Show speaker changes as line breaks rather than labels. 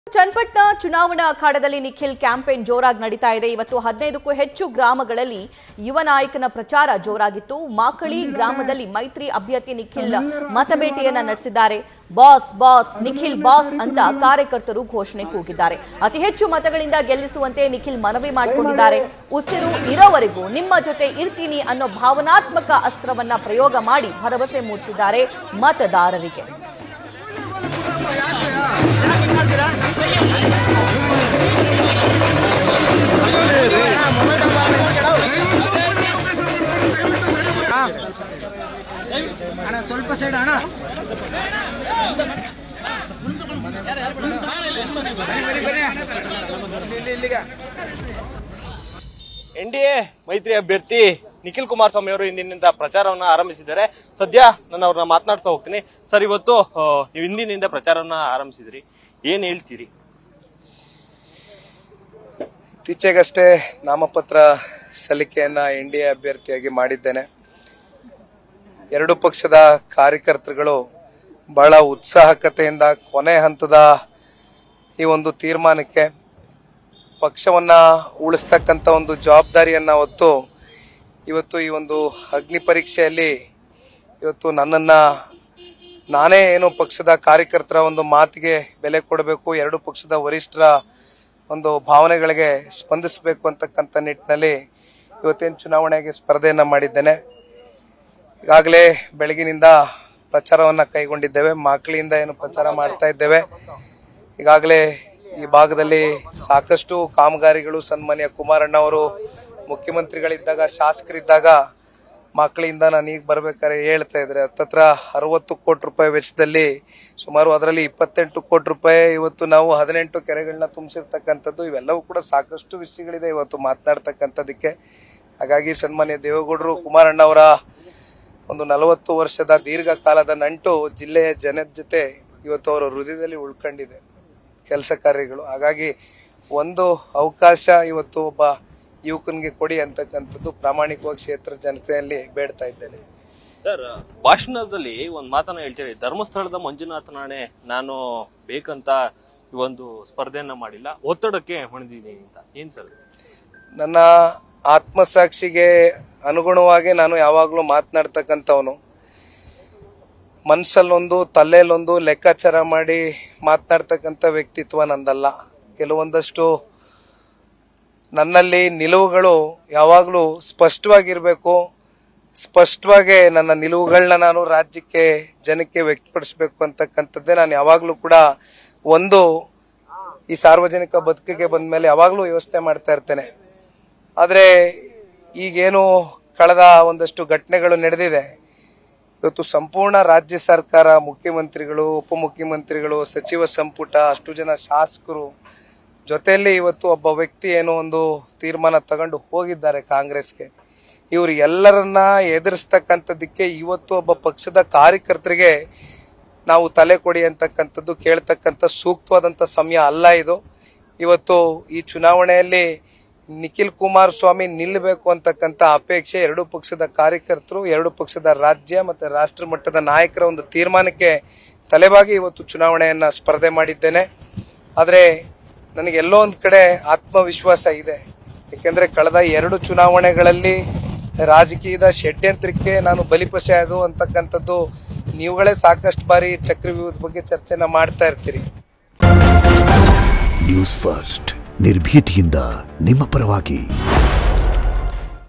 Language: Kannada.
ಚನ್ನಪಟ್ಟಣ ಚುನಾವಣಾ ಅಖಾಡದಲ್ಲಿ ನಿಖಿಲ್ ಕ್ಯಾಂಪೇನ್ ಜೋರಾಗಿ ನಡೀತಾ ಇದೆ ಇವತ್ತು ಹದಿನೈದಕ್ಕೂ ಹೆಚ್ಚು ಗ್ರಾಮಗಳಲ್ಲಿ ಯುವ ನಾಯಕನ ಪ್ರಚಾರ ಜೋರಾಗಿತ್ತು ಮಾಕಳಿ ಗ್ರಾಮದಲ್ಲಿ ಮೈತ್ರಿ ಅಭ್ಯರ್ಥಿ ನಿಖಿಲ್ ಮತಬೇಟೆಯನ್ನ ನಡೆಸಿದ್ದಾರೆ ಬಾಸ್ ಬಾಸ್ ನಿಖಿಲ್ ಬಾಸ್ ಅಂತ ಕಾರ್ಯಕರ್ತರು ಘೋಷಣೆ ಕೂಗಿದ್ದಾರೆ ಅತಿ ಹೆಚ್ಚು ಮತಗಳಿಂದ ಗೆಲ್ಲಿಸುವಂತೆ ನಿಖಿಲ್ ಮನವಿ ಮಾಡಿಕೊಂಡಿದ್ದಾರೆ ಉಸಿರು ಇರೋವರೆಗೂ ನಿಮ್ಮ ಜೊತೆ ಇರ್ತೀನಿ ಅನ್ನೋ ಭಾವನಾತ್ಮಕ ಅಸ್ತ್ರವನ್ನ ಪ್ರಯೋಗ ಮಾಡಿ ಭರವಸೆ ಮೂಡಿಸಿದ್ದಾರೆ ಮತದಾರರಿಗೆ
ಅಣ್ಣ ಸ್ವಲ್ಪ ಸೈಡ್ ಅಣ್ಣ
ಎನ್ ಡಿ ಎ ಮೈತ್ರಿ ಅಭ್ಯರ್ಥಿ ನಿಖಿಲ್ ಕುಮಾರಸ್ವಾಮಿ ಅವರು ಇಂದಿನಿಂದ ಪ್ರಚಾರವನ್ನ ಆರಂಭಿಸಿದ್ದಾರೆ ಸದ್ಯ ನಾನು ಅವ್ರನ್ನ ಮಾತನಾಡ್ತಾ ಹೋಗ್ತೀನಿ ಸರ್ ಇವತ್ತು ಆ, ನೀವು ಇಂದಿನಿಂದ ಪ್ರಚಾರವನ್ನ ಆರಂಭಿಸಿದ್ರಿ ಏನ್ ಹೇಳ್ತೀರಿ
ಇತ್ತೀಚೆಗಷ್ಟೇ ನಾಮಪತ್ರ ಸಲ್ಲಿಕೆಯನ್ನ ಎನ್ ಡಿ ಎ ಅಭ್ಯರ್ಥಿಯಾಗಿ ಮಾಡಿದ್ದೇನೆ ಎರಡು ಪಕ್ಷದ ಕಾರ್ಯಕರ್ತರುಗಳು ಬಹಳ ಉತ್ಸಾಹಕತೆಯಿಂದ ಕೊನೆ ಹಂತದ ಈ ಒಂದು ತೀರ್ಮಾನಕ್ಕೆ ಪಕ್ಷವನ್ನ ಉಳಿಸ್ತಕ್ಕಂಥ ಒಂದು ಜವಾಬ್ದಾರಿಯನ್ನ ಹೊತ್ತು ಇವತ್ತು ಈ ಒಂದು ಅಗ್ನಿ ಪರೀಕ್ಷೆಯಲ್ಲಿ ಇವತ್ತು ನನ್ನನ್ನ ನಾನೇ ಏನು ಪಕ್ಷದ ಕಾರ್ಯಕರ್ತರ ಒಂದು ಮಾತಿಗೆ ಬೆಲೆ ಕೊಡಬೇಕು ಎರಡು ಪಕ್ಷದ ವರಿಷ್ಠರ ಒಂದು ಭಾವನೆಗಳಿಗೆ ಸ್ಪಂದಿಸಬೇಕು ಅಂತಕ್ಕಂಥ ನಿಟ್ಟಿನಲ್ಲಿ ಇವತ್ತೇನು ಚುನಾವಣೆಗೆ ಸ್ಪರ್ಧೆಯನ್ನ ಮಾಡಿದ್ದೇನೆ ಈಗಾಗಲೇ ಬೆಳಗಿನಿಂದ ಪ್ರಚಾರವನ್ನ ಕೈಗೊಂಡಿದ್ದೇವೆ ಮಾಕ್ಳಿಯಿಂದ ಏನು ಪ್ರಚಾರ ಮಾಡ್ತಾ ಇದ್ದೇವೆ ಈಗಾಗಲೇ ಈ ಭಾಗದಲ್ಲಿ ಸಾಕಷ್ಟು ಕಾಮಗಾರಿಗಳು ಸನ್ಮಾನ್ಯ ಕುಮಾರಣ್ಣ ಅವರು ಮುಖ್ಯಮಂತ್ರಿಗಳಿದ್ದಾಗ ಶಾಸಕರಿದ್ದಾಗ ಮಕ್ಕಳಿಂದ ನಾನು ಈಗ ಬರ್ಬೇಕಾದ್ರೆ ಹೇಳ್ತಾ ಇದ್ರೆ ಹತ್ತತ್ರ ಅರವತ್ತು ಕೋಟಿ ರೂಪಾಯಿ ವೆಚ್ಚದಲ್ಲಿ ಸುಮಾರು ಅದರಲ್ಲಿ ಇಪ್ಪತ್ತೆಂಟು ಕೋಟಿ ರೂಪಾಯಿ ಇವತ್ತು ನಾವು ಹದಿನೆಂಟು ಕೆರೆಗಳನ್ನ ತುಂಬಿಸಿರ್ತಕ್ಕಂಥದ್ದು ಇವೆಲ್ಲವೂ ಕೂಡ ಸಾಕಷ್ಟು ವಿಷಯಗಳಿದೆ ಇವತ್ತು ಮಾತನಾಡ್ತಕ್ಕಂಥದಕ್ಕೆ ಹಾಗಾಗಿ ಸನ್ಮಾನ್ಯ ದೇವೇಗೌಡರು ಕುಮಾರಣ್ಣ ಅವರ ಒಂದು ನಲವತ್ತು ವರ್ಷದ ದೀರ್ಘಕಾಲದ ನಂಟು ಜಿಲ್ಲೆಯ ಜನದ ಜೊತೆ ಇವತ್ತು ಅವರ ಹೃದಯದಲ್ಲಿ ಉಳ್ಕೊಂಡಿದೆ ಕೆಲಸ ಕಾರ್ಯಗಳು ಹಾಗಾಗಿ ಒಂದು ಅವಕಾಶ ಇವತ್ತು ಒಬ್ಬ ಯುವಕನಿಗೆ ಕೊಡಿ ಅಂತಕ್ಕಂಥದ್ದು ಪ್ರಾಮಾಣಿಕವಾಗಿ ಕ್ಷೇತ್ರ ಜನತೆಯಲ್ಲಿ ಬೇಡ್ತಾ ಇದ್ದೇನೆ
ಸರ್ ಭಾಷಣದಲ್ಲಿ ಒಂದ್ ಮಾತನ್ನ ಹೇಳ್ತೀರಿ ಧರ್ಮಸ್ಥಳದ ಮಂಜುನಾಥನಾಣೆ ನಾನು ಬೇಕಂತ ಈ ಒಂದು ಸ್ಪರ್ಧೆಯನ್ನ ಮಾಡಿಲ್ಲ ಒತ್ತಡಕ್ಕೆ ಮಣಿದಿದ್ದೀನಿ ಅಂತ ಏನ್ ಸರ್
ನನ್ನ ಆತ್ಮಸಾಕ್ಷಿಗೆ ಅನುಗುಣವಾಗಿ ನಾನು ಯಾವಾಗಲೂ ಮಾತನಾಡ್ತಕ್ಕಂಥವನು ಮನಸ್ಸಲ್ಲೊಂದು ತಲೆಯಲ್ಲೊಂದು ಲೆಕ್ಕಾಚಾರ ಮಾಡಿ ಮಾತನಾಡ್ತಕ್ಕಂಥ ವ್ಯಕ್ತಿತ್ವ ನಂದಲ್ಲ ಕೆಲವೊಂದಷ್ಟು ನನ್ನಲ್ಲಿ ನಿಲುವುಗಳು ಯಾವಾಗಲೂ ಸ್ಪಷ್ಟವಾಗಿರಬೇಕು ಸ್ಪಷ್ಟವಾಗಿ ನನ್ನ ನಿಲುವುಗಳನ್ನ ನಾನು ರಾಜ್ಯಕ್ಕೆ ಜನಕ್ಕೆ ವ್ಯಕ್ತಪಡಿಸಬೇಕು ಅಂತಕ್ಕಂಥದ್ದೇ ನಾನು ಯಾವಾಗಲೂ ಕೂಡ ಒಂದು ಈ ಸಾರ್ವಜನಿಕ ಬದುಕಿಗೆ ಬಂದ ಮೇಲೆ ಯಾವಾಗಲೂ ಯೋಚನೆ ಮಾಡ್ತಾ ಇರ್ತೇನೆ ಆದರೆ ಈಗೇನು ಕಳೆದ ಒಂದಷ್ಟು ಘಟನೆಗಳು ನಡೆದಿದೆ ಇವತ್ತು ಸಂಪೂರ್ಣ ರಾಜ್ಯ ಸರ್ಕಾರ ಮುಖ್ಯಮಂತ್ರಿಗಳು ಉಪಮುಖ್ಯಮಂತ್ರಿಗಳು ಸಚಿವ ಸಂಪುಟ ಅಷ್ಟು ಜನ ಶಾಸಕರು ಜೊತೆಯಲ್ಲಿ ಇವತ್ತು ಒಬ್ಬ ವ್ಯಕ್ತಿ ಏನೋ ಒಂದು ತೀರ್ಮಾನ ತಗೊಂಡು ಹೋಗಿದ್ದಾರೆ ಕಾಂಗ್ರೆಸ್ಗೆ ಇವರು ಎಲ್ಲರನ್ನ ಎದುರಿಸ್ತಕ್ಕಂಥದ್ದಕ್ಕೆ ಇವತ್ತು ಒಬ್ಬ ಪಕ್ಷದ ಕಾರ್ಯಕರ್ತರಿಗೆ ನಾವು ತಲೆ ಕೊಡಿ ಅಂತಕ್ಕಂಥದ್ದು ಕೇಳ್ತಕ್ಕಂಥ ಸೂಕ್ತವಾದಂಥ ಸಮಯ ಅಲ್ಲ ಇದು ಇವತ್ತು ಈ ಚುನಾವಣೆಯಲ್ಲಿ ನಿಖಿಲ್ ಕುಮಾರಸ್ವಾಮಿ ನಿಲ್ಲಬೇಕು ಅಂತಕ್ಕಂಥ ಅಪೇಕ್ಷೆ ಎರಡು ಪಕ್ಷದ ಕಾರ್ಯಕರ್ತರು ಎರಡು ಪಕ್ಷದ ರಾಜ್ಯ ಮತ್ತೆ ರಾಷ್ಟ್ರ ಮಟ್ಟದ ನಾಯಕರ ಒಂದು ತೀರ್ಮಾನಕ್ಕೆ ತಲೆಬಾಗಿ ಇವತ್ತು ಚುನಾವಣೆಯನ್ನ ಸ್ಪರ್ಧೆ ಮಾಡಿದ್ದೇನೆ ಆದರೆ ನನಗೆ ಎಲ್ಲೋ ಒಂದ್ ಕಡೆ ಆತ್ಮವಿಶ್ವಾಸ ಇದೆ ಯಾಕೆಂದ್ರೆ ಕಳೆದ ಎರಡು ಚುನಾವಣೆಗಳಲ್ಲಿ ರಾಜಕೀಯದ ಷಡ್ಯಂತ್ರಕ್ಕೆ ನಾನು ಬಲಿಪಶೆ ಅದು ಅಂತಕ್ಕಂಥದ್ದು ನೀವುಗಳೇ ಸಾಕಷ್ಟು ಬಾರಿ ಚಕ್ರವ್ಯೂಹದ ಬಗ್ಗೆ ಚರ್ಚೆನ ಮಾಡ್ತಾ ಇರ್ತೀರಿ
ನ್ಯೂಸ್ ಫಸ್ಟ್ ನಿರ್ಭೀತಿಯಿಂದ ನಿಮ್ಮ ಪರವಾಗಿ